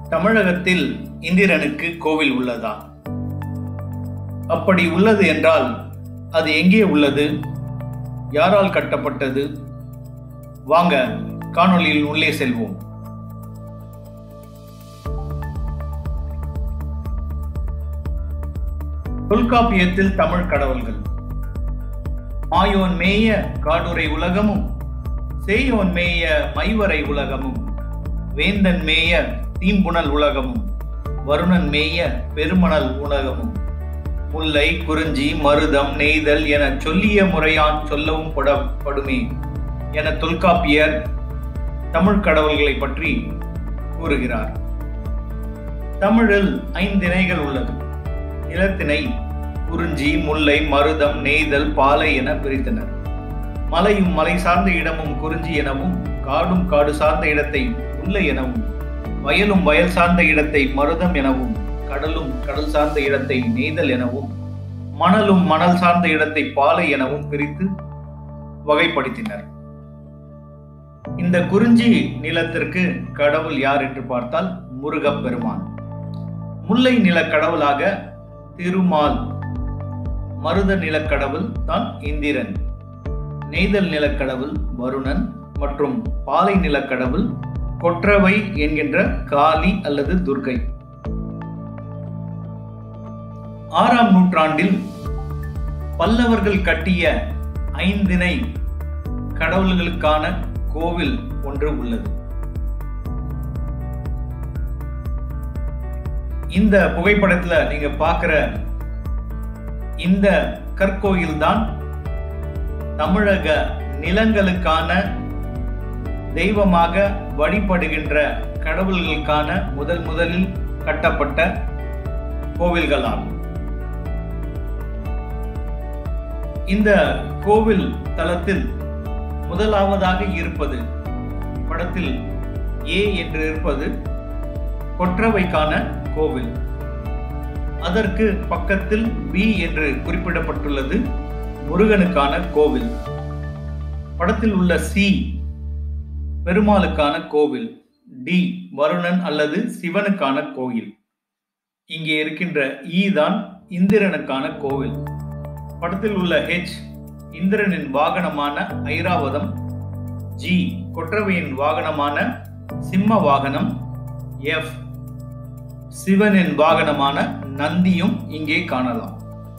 தமிழகத்தில் இந்திரனுக்கு கோவில் உள்ளதா அப்படி உள்ளது என்றால் அது எங்கே உள்ளது யாரால் கட்டப்பட்டது வாங்க காணொளியில் உள்ளே செல்வோம் தொல்காப்பியத்தில் தமிழ் கடவுள்கள் மாயோன் மேய காடுரை உலகமும் சேயோன் மேய மைவரை உலகமும் வேந்தன் மேய தீம்புணல் உலகமும் வருணன் மேய பெருமணல் உலகமும் முல்லை குறிஞ்சி மருதம் நெய்தல் என சொல்லிய முறையான் சொல்லவும் படுமே என தொல்காப்பியர் தமிழ் கடவுள்களை பற்றி கூறுகிறார் தமிழில் ஐந்திணைகள் உள்ளது நிலத்திணை குறிஞ்சி முல்லை மருதம் நெய்தல் பாலை என பிரித்தனர் மலையும் மலை சார்ந்த இடமும் குறிஞ்சி எனவும் காடும் காடு சார்ந்த இடத்தை முல்லை எனவும் வயலும் வயல் சார்ந்த இடத்தை மருதம் எனவும் கடலும் கடல் சார்ந்த இடத்தை நெய்தல் எனவும் மணலும் மணல் சார்ந்த இடத்தை பாலை எனவும் பிரித்து வகைப்படுத்தினர் இந்த குறிஞ்சி நிலத்திற்கு கடவுள் யார் என்று பார்த்தால் முருகப் பெருமான் முல்லை நில கடவுளாக திருமால் மருத நிலக்கடவுள் தான் இந்திரன் நெய்தல் நிலக்கடவுள் வருணன் மற்றும் பாலை நிலக்கடவுள் கொற்றவை என்கின்ற காளி அல்லது துர்கை ஆறாம் நூற்றாண்டில் பல்லவர்கள் கட்டிய ஐந்திணை கடவுள்களுக்கான கோவில் ஒன்று உள்ளது இந்த புகைப்படத்துல நீங்க பார்க்கிற இந்த கற்கோயில் தான் தமிழக நிலங்களுக்கான தெய்வமாக வழிபடுகின்ற கடவுள்களுக்கான முதல் முதலில் கட்டப்பட்ட கோவில்களாகும் இந்த கோவில் தலத்தில் முதலாவதாக இருப்பது படத்தில் ஏ என்று இருப்பது கொற்றவைக்கான கோவில் அதற்கு பக்கத்தில் பி என்று குறிப்பிடப்பட்டுள்ளது முருகனுக்கான கோவில் படத்தில் உள்ள சி பெருமாளுக்கான கோவில் டி வருணன் அல்லது சிவனுக்கான கோயில் இங்கே இருக்கின்ற ஈ தான் இந்திரனுக்கான கோவில் படத்தில் உள்ள ஹெச் இந்திரனின் வாகனமான ஐராவதம் ஜி கொற்றவையின் வாகனமான சிம்ம வாகனம் எஃப் சிவனின் வாகனமான நந்தியும் இங்கே காணலாம்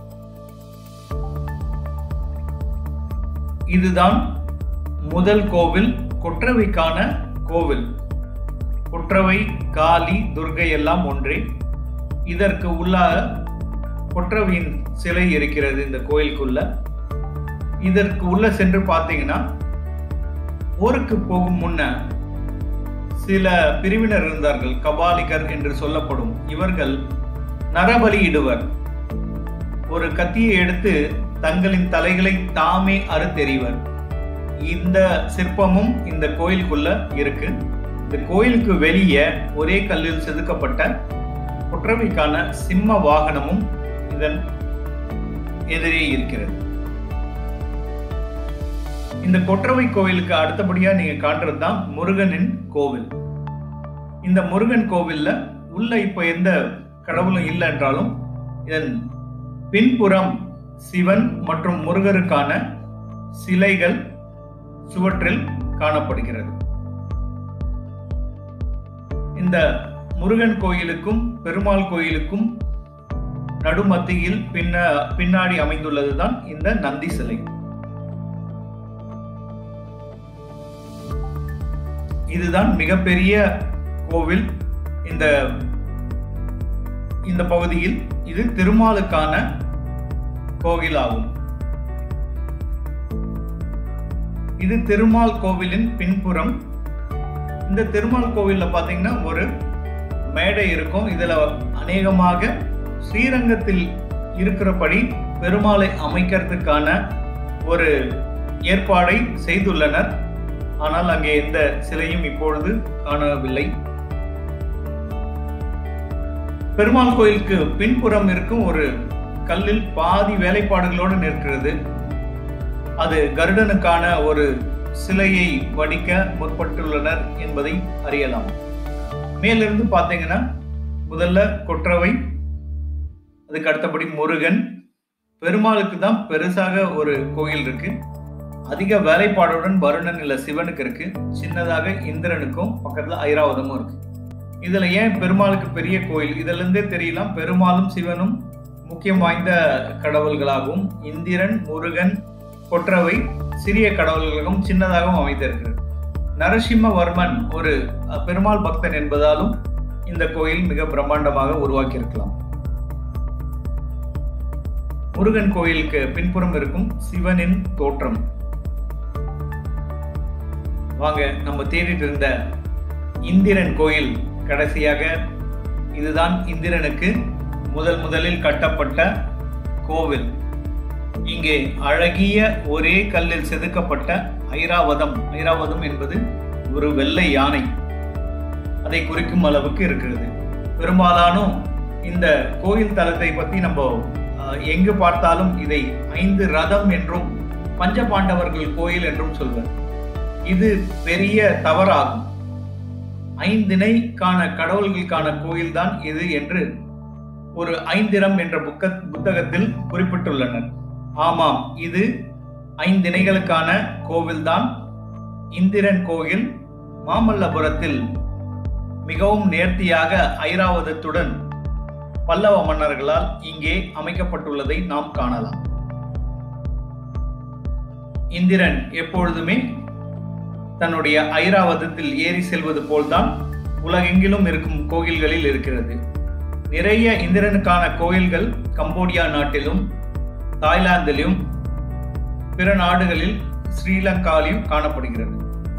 இதுதான் முதல் கோவில் கொற்றவைக்கான கோவில் கொற்றவை காளி துர்கை எல்லாம் ஒன்றே இதற்கு உள்ளாக கொற்றவையின் சிலை இருக்கிறது இந்த கோயிலுக்குள்ள இதற்கு உள்ள சென்று பார்த்தீங்கன்னா போருக்கு போகும் முன்ன சில பிரிவினர் இருந்தார்கள் கபாலிகர் என்று சொல்லப்படும் இவர்கள் நரபலியிடுவர் ஒரு கத்தியை எடுத்து தங்களின் தலைகளை தாமே அறுத்தெறிவர் இந்த சிற்பமும் இந்த கோயிலுக்குள்ள இருக்கு இந்த கோயிலுக்கு வெளியே ஒரே கல்லில் செதுக்கப்பட்ட குற்றவைக்கான சிம்ம வாகனமும் இதன் எதிரே இருக்கிறது இந்த கொற்றவை கோவிலுக்கு அடுத்தபடியா நீங்க காண்றது தான் முருகனின் கோவில் இந்த முருகன் கோவில்ல உள்ள இப்ப எந்த கடவுளும் இல்லை என்றாலும் இதன் பின்புறம் சிவன் மற்றும் முருகருக்கான சிலைகள் சுவற்றில் காணப்படுகிறது இந்த முருகன் கோயிலுக்கும் பெருமாள் கோயிலுக்கும் நடுமத்தியில் பின்ன பின்னாடி அமைந்துள்ளதுதான் இந்த நந்தி சிலை இதுதான் மிகப்பெரிய கோவில் இந்த இந்த பகுதியில் இது திருமாலுக்கான கோவில் ஆகும் இது திருமால் கோவிலின் பின்புறம் இந்த திருமால் கோவில்ல பாத்தீங்கன்னா ஒரு மேடை இருக்கும் இதுல அநேகமாக ஸ்ரீரங்கத்தில் இருக்கிறபடி பெருமாளை அமைக்கிறதுக்கான ஒரு ஏற்பாடை செய்துள்ளனர் ஆனால் அங்கே எந்த சிலையும் இப்பொழுது காணவில்லை பெருமாள் கோயிலுக்கு பின்புறம் இருக்கும் ஒரு கல்லில் பாதி வேலைப்பாடுகளோடு நிற்கிறது அது கருடனுக்கான ஒரு சிலையை வடிக்க முற்பட்டுள்ளனர் என்பதை அறியலாம் மேலிருந்து பார்த்தீங்கன்னா முதல்ல கொற்றவை அதுக்கு அடுத்தபடி முருகன் பெருமாளுக்கு தான் பெருசாக ஒரு கோயில் இருக்கு அதிக வேலைப்பாடுடன் வருணன் இல்ல சிவனுக்கு இருக்கு சின்னதாக இந்திரனுக்கும் பக்கத்துல ஐராவதமும் இருக்கு இதுல ஏன் பெருமாளுக்கு பெரிய கோயில் இதுல இருந்தே தெரியலாம் பெருமாளும் சிவனும் முக்கியம் வாய்ந்த கடவுள்களாகவும் இந்திரன் முருகன் கொற்றவை சிறிய கடவுள்களுக்கும் சின்னதாகவும் அமைந்திருக்கிறது நரசிம்மவர்மன் ஒரு பெருமாள் பக்தன் என்பதாலும் இந்த கோயில் மிக பிரம்மாண்டமாக உருவாக்கி இருக்கலாம் முருகன் கோயிலுக்கு பின்புறம் இருக்கும் சிவனின் தோற்றம் வாங்க நம்ம தேடிட்டு இருந்த இந்திரன் கோயில் கடைசியாக இதுதான் இந்திரனுக்கு முதல் முதலில் கட்டப்பட்ட கோவில் இங்கே அழகிய ஒரே கல்லில் செதுக்கப்பட்ட ஐராவதம் ஐராவதம் என்பது ஒரு வெள்ளை யானை அதை குறிக்கும் அளவுக்கு இருக்கிறது பெரும்பாலானும் இந்த கோயில் தலத்தை பத்தி நம்ம எங்கு பார்த்தாலும் இதை ஐந்து ரதம் என்றும் பஞ்ச பாண்டவர்கள் கோயில் என்றும் சொல்வர் இது பெரிய தவறாகும் ஐந்தினை காண கடவுள்களுக்கான கோயில் தான் இது என்று ஒரு ஐந்திரம் என்ற புக்க புத்தகத்தில் குறிப்பிட்டுள்ளனர் ஆமாம் இது ஐந்திணைகளுக்கான கோவில்தான் இந்திரன் கோயில் மாமல்லபுரத்தில் மிகவும் நேர்த்தியாக ஐராவதத்துடன் பல்லவ மன்னர்களால் இங்கே அமைக்கப்பட்டுள்ளதை நாம் காணலாம் இந்திரன் எப்பொழுதுமே தன்னுடைய ஐராவதத்தில் ஏறி செல்வது போல்தான் உலகெங்கிலும் இருக்கும் கோயில்களில் இருக்கிறது நிறைய இந்திரனுக்கான கோயில்கள் கம்போடியா நாட்டிலும் தாய்லாந்திலும் பிற நாடுகளில் ஸ்ரீலங்காலையும் காணப்படுகிறது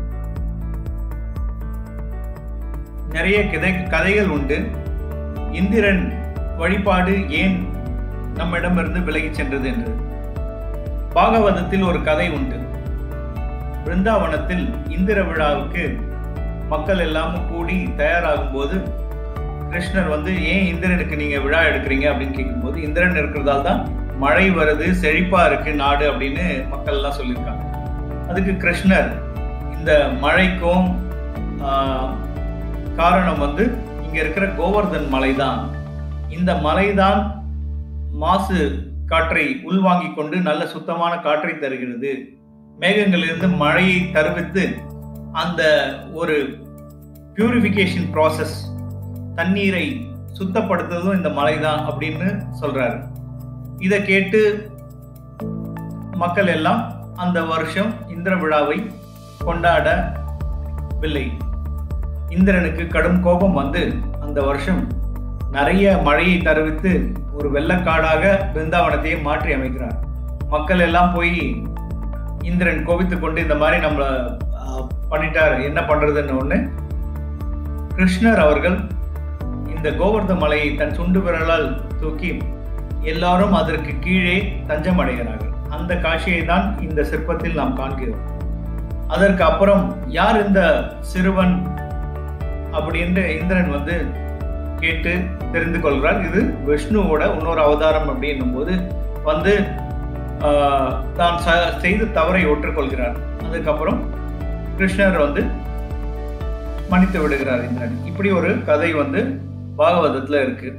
நிறைய கதை கதைகள் உண்டு இந்திரன் வழிபாடு ஏன் நம்மிடமிருந்து விலகி சென்றது என்று பாகவதத்தில் ஒரு கதை உண்டு பிருந்தாவனத்தில் இந்திர விழாவுக்கு மக்கள் எல்லாமும் கூடி தயாராகும் போது கிருஷ்ணர் வந்து ஏன் இந்திரனுக்கு நீங்க விழா எடுக்கிறீங்க அப்படின்னு கேட்கும்போது இந்திரன் இருக்கிறதால தான் மழை வருது செழிப்பா இருக்கு நாடு அப்படின்னு மக்கள் எல்லாம் சொல்லியிருக்காங்க அதுக்கு கிருஷ்ணர் இந்த மழைக்கும் காரணம் வந்து இங்க இருக்கிற கோவர்தன் மலைதான் இந்த மலைதான் மாசு காற்றை உள்வாங்கிக் கொண்டு நல்ல சுத்தமான காற்றை தருகிறது மேகங்களிலிருந்து மழையை தருவித்து அந்த ஒரு பியூரிஃபிகேஷன் ப்ராசஸ் தண்ணீரை சுத்தப்படுத்துறதும் இந்த மலைதான் அப்படின்னு சொல்றாரு இதை கேட்டு மக்கள் எல்லாம் அந்த வருஷம் இந்திர விழாவை கொண்டாடவில்லை இந்திரனுக்கு கடும் கோபம் வந்து அந்த வருஷம் நிறைய மழையை தருவித்து ஒரு வெள்ளக்காடாக பிருந்தாவனத்தையே மாற்றி அமைக்கிறார் மக்கள் எல்லாம் போய் இந்திரன் கோபித்து கொண்டு இந்த மாதிரி நம்மள பண்ணிட்டார் என்ன பண்றதுன்னு ஒண்ணு கிருஷ்ணர் அவர்கள் இந்த கோவர்த மலையை தன் சுண்டு விரலால் தூக்கி எல்லாரும் அதற்கு கீழே தஞ்சம் அடைகிறார்கள் அந்த காட்சியை தான் இந்த சிற்பத்தில் நாம் காண்கிறோம் அதற்கு அப்புறம் யார் இந்த சிறுவன் அப்படின்ற இந்திரன் வந்து கேட்டு தெரிந்து கொள்கிறார் இது விஷ்ணுவோட இன்னொரு அவதாரம் அப்படின்னும் போது வந்து தான் செய்த தவறை ஒற்றுக்கொள்கிறார் அதுக்கப்புறம் கிருஷ்ணர் வந்து மன்னித்து விடுகிறார் இந்திரன் இப்படி ஒரு கதை வந்து பாகவதத்துல இருக்கு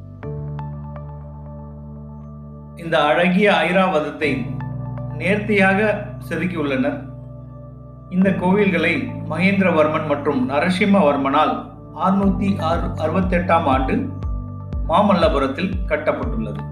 இந்த அழகிய ஐராவதத்தை நேர்த்தியாக செதுக்கியுள்ளனர் இந்த கோவில்களை மகேந்திரவர்மன் மற்றும் நரசிம்மவர்மனால் அறுநூத்தி அறுபத்தி எட்டாம் ஆண்டு மாமல்லபுரத்தில் கட்டப்பட்டுள்ளது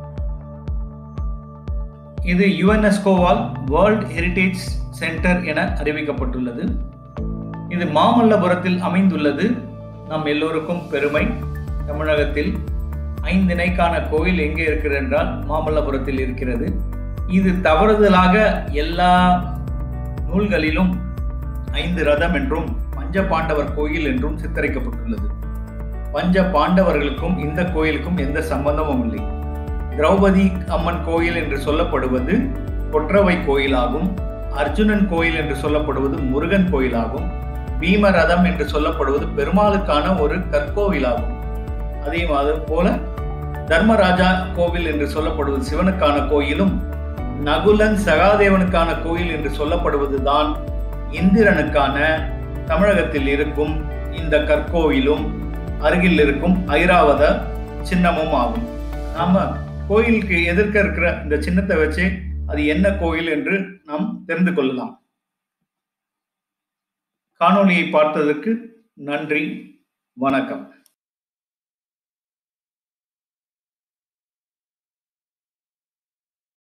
இது யுனெஸ்கோவால் வேர்ல்ட் ஹெரிடேஜ் சென்டர் என அறிவிக்கப்பட்டுள்ளது இது மாமல்லபுரத்தில் அமைந்துள்ளது நம் எல்லோருக்கும் பெருமை தமிழகத்தில் ஐந்திணைக்கான கோயில் எங்கே இருக்கிறது என்றால் மாமல்லபுரத்தில் இருக்கிறது இது தவறுதலாக எல்லா நூல்களிலும் ஐந்து ரதம் என்றும் பஞ்ச பாண்டவர் கோயில் என்றும் சித்தரிக்கப்பட்டுள்ளது பஞ்ச பாண்டவர்களுக்கும் இந்த கோயிலுக்கும் எந்த சம்பந்தமும் இல்லை திரௌபதி அம்மன் கோயில் என்று சொல்லப்படுவது கொற்றவை கோயிலாகும் அர்ஜுனன் கோயில் என்று சொல்லப்படுவது முருகன் கோயிலாகும் பீம ரதம் என்று சொல்லப்படுவது பெருமாளுக்கான ஒரு கற்கோவிலாகும் அதே மாதிரி போல தர்மராஜா கோவில் என்று சொல்லப்படுவது சிவனுக்கான கோயிலும் நகுலன் சகாதேவனுக்கான கோயில் என்று சொல்லப்படுவது தான் இந்திரனுக்கான தமிழகத்தில் இருக்கும் இந்த கற்கோவிலும் அருகில் இருக்கும் ஐராவத சின்னமும் ஆகும் நாம கோயிலுக்கு எதிர்க்க இருக்கிற இந்த சின்னத்தை வச்சு அது என்ன கோயில் என்று நாம் தெரிந்து கொள்ளலாம் காணொளியை பார்த்ததற்கு நன்றி வணக்கம்